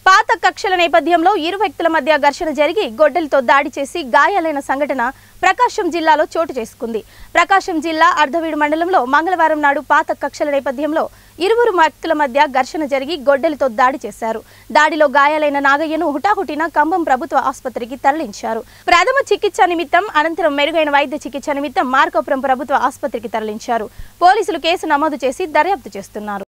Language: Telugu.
పాత కక్షల నేపథ్యంలో ఇరు వ్యక్తుల మధ్య ఘర్షణ జరిగి గొడ్డలితో దాడి చేసి గాయాలైన సంఘటన ప్రకాశం జిల్లాలో చోటు చేసుకుంది ప్రకాశం జిల్లా అర్ధవీడు మండలంలో మంగళవారం నాడు పాత కక్షల నేపథ్యంలో ఇరువురు వ్యక్తుల మధ్య ఘర్షణ జరిగి గొడ్డలితో దాడి చేశారు దాడిలో గాయాలైన నాగయ్యను హుటాహుటిన కంబం ప్రభుత్వ ఆసుపత్రికి తరలించారు ప్రథమ చికిత్స నిమిత్తం అనంతరం మెరుగైన వైద్య చికిత్స నిమిత్తం మార్కాపురం ప్రభుత్వ ఆసుపత్రికి తరలించారు పోలీసులు కేసు నమోదు చేసి దర్యాప్తు చేస్తున్నారు